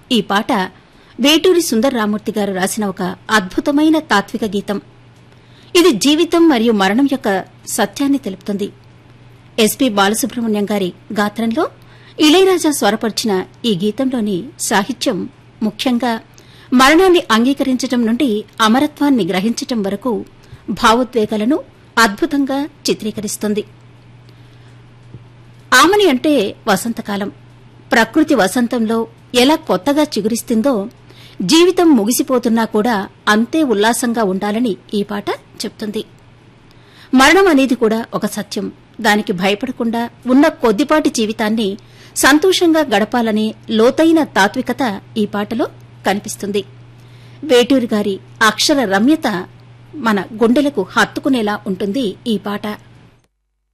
ఈ పాట వేటూరి సుందర్ రామూర్తి గారు రాసిన ఒక అద్భుతమైన తాత్విక గీతం ఇది జీవితం మరియు మరణం యొక్క సత్యాన్ని తెలుపుతుంది ఎస్పీ బాలసుబ్రహ్మణ్యం గారి గాత్రంలో ఇళయరాజా స్వరపరిచిన ఈ గీతంలోని సాహిత్యం ముఖ్యంగా మరణాన్ని అంగీకరించటం నుండి అమరత్వాన్ని గ్రహించటం వరకు భావోద్వేగాలను అద్భుతంగా చిత్రీకరిస్తుంది ఆమని అంటే వసంతకాలం ప్రకృతి వసంతంలో ఎలా కొత్తగా చిగురిస్తుందో జీవితం ముగిసిపోతున్నా కూడా అంతే ఉల్లాసంగా ఉండాలని ఈ పాట చెప్తుంది మరణం అనేది కూడా ఒక సత్యం దానికి భయపడకుండా ఉన్న కొద్దిపాటి జీవితాన్ని సంతోషంగా గడపాలనే లోతైన తాత్వికత ఈ పాటలో కనిపిస్తుంది వేటూరి గారి అక్షర రమ్యత మన గుండెలకు హత్తుకునేలా ఉంటుంది ఈ పాట